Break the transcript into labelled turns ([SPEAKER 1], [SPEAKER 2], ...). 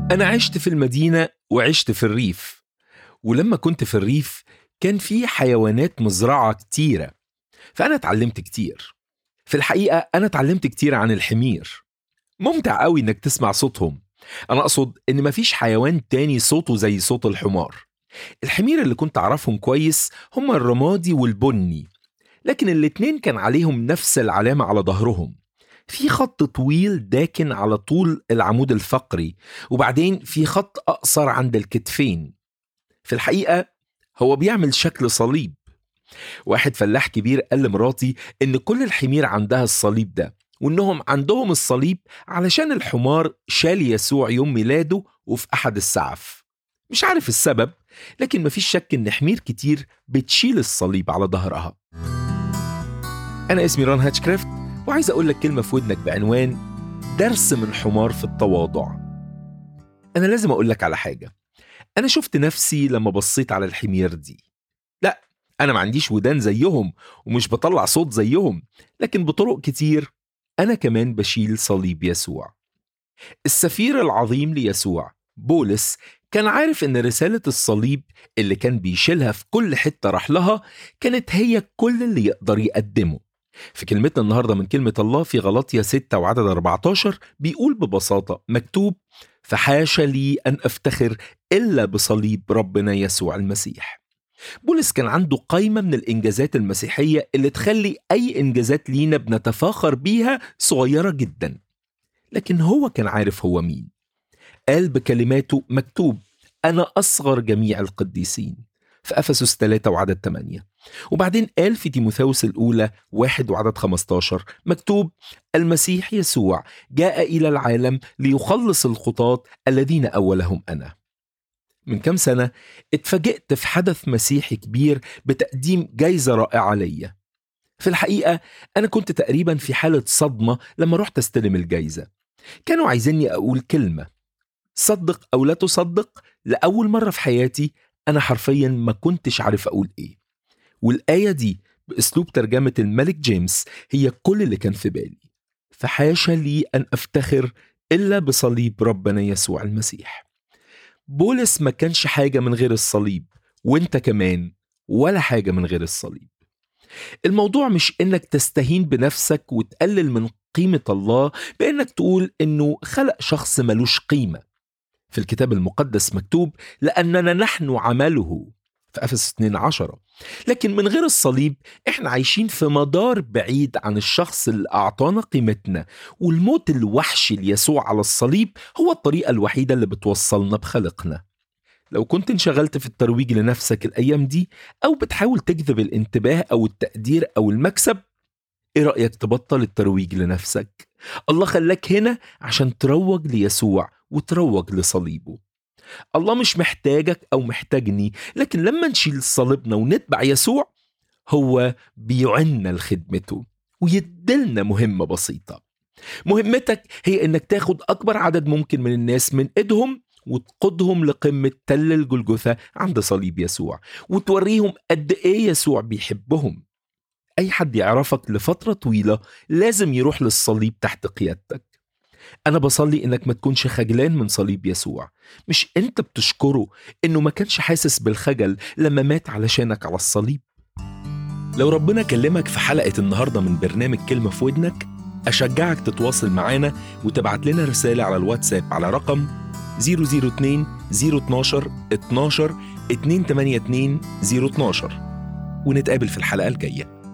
[SPEAKER 1] أنا عشت في المدينة وعشت في الريف ولما كنت في الريف كان في حيوانات مزرعة كتيرة فأنا اتعلمت كتير في الحقيقة أنا اتعلمت كتير عن الحمير ممتع قوي إنك تسمع صوتهم أنا أقصد إن مفيش حيوان تاني صوته زي صوت الحمار الحمير اللي كنت أعرفهم كويس هم الرمادي والبني لكن الاتنين كان عليهم نفس العلامة على ظهرهم في خط طويل داكن على طول العمود الفقري وبعدين في خط أقصر عند الكتفين في الحقيقة هو بيعمل شكل صليب واحد فلاح كبير قال لمراتي إن كل الحمير عندها الصليب ده وإنهم عندهم الصليب علشان الحمار شال يسوع يوم ميلاده وفي أحد السعف مش عارف السبب لكن مفيش شك إن حمير كتير بتشيل الصليب على ظهرها أنا اسمي ران هاتشكرافت وعايز أقول لك كلمة في ودنك بعنوان درس من حمار في التواضع أنا لازم أقول لك على حاجة أنا شفت نفسي لما بصيت على الحمير دي لا أنا ما عنديش ودان زيهم ومش بطلع صوت زيهم لكن بطرق كتير أنا كمان بشيل صليب يسوع السفير العظيم ليسوع بولس كان عارف إن رسالة الصليب اللي كان بيشيلها في كل حتة راح لها كانت هي كل اللي يقدر يقدمه في كلمتنا النهاردة من كلمة الله في غلطية 6 وعدد 14 بيقول ببساطة مكتوب فحاشا لي أن أفتخر إلا بصليب ربنا يسوع المسيح بولس كان عنده قايمة من الإنجازات المسيحية اللي تخلي أي إنجازات لينا بنتفاخر بيها صغيرة جدا لكن هو كان عارف هو مين قال بكلماته مكتوب أنا أصغر جميع القديسين في أفسس 3 وعدد 8 وبعدين قال في تيموثاوس الأولى واحد وعدد 15 مكتوب المسيح يسوع جاء إلى العالم ليخلص الخطاة الذين أولهم أنا من كم سنة اتفاجئت في حدث مسيحي كبير بتقديم جايزة رائعة ليا في الحقيقة أنا كنت تقريبا في حالة صدمة لما رحت استلم الجايزة كانوا عايزيني أقول كلمة صدق أو لا تصدق لأول مرة في حياتي أنا حرفيا ما كنتش عارف أقول إيه والآية دي بأسلوب ترجمة الملك جيمس هي كل اللي كان في بالي فحاشا لي أن أفتخر إلا بصليب ربنا يسوع المسيح بولس ما كانش حاجة من غير الصليب وانت كمان ولا حاجة من غير الصليب الموضوع مش انك تستهين بنفسك وتقلل من قيمة الله بانك تقول انه خلق شخص ملوش قيمة في الكتاب المقدس مكتوب لأننا نحن عمله في أفس 2 عشرة لكن من غير الصليب احنا عايشين في مدار بعيد عن الشخص اللي أعطانا قيمتنا والموت الوحشي ليسوع على الصليب هو الطريقة الوحيدة اللي بتوصلنا بخلقنا لو كنت انشغلت في الترويج لنفسك الأيام دي أو بتحاول تجذب الانتباه أو التقدير أو المكسب ايه رأيك تبطل الترويج لنفسك الله خلاك هنا عشان تروج ليسوع وتروج لصليبه الله مش محتاجك أو محتاجني لكن لما نشيل صليبنا ونتبع يسوع هو بيعنا لخدمته ويدلنا مهمة بسيطة مهمتك هي انك تاخد اكبر عدد ممكن من الناس من ايدهم وتقودهم لقمة تل الجلجثة عند صليب يسوع وتوريهم قد ايه يسوع بيحبهم اي حد يعرفك لفترة طويلة لازم يروح للصليب تحت قيادتك أنا بصلي إنك ما تكونش خجلان من صليب يسوع مش أنت بتشكره إنه ما كانش حاسس بالخجل لما مات علشانك على الصليب لو ربنا كلمك في حلقة النهاردة من برنامج كلمة في ودنك أشجعك تتواصل معانا وتبعت لنا رسالة على الواتساب على رقم 002 012 12 282 012 ونتقابل في الحلقة الجاية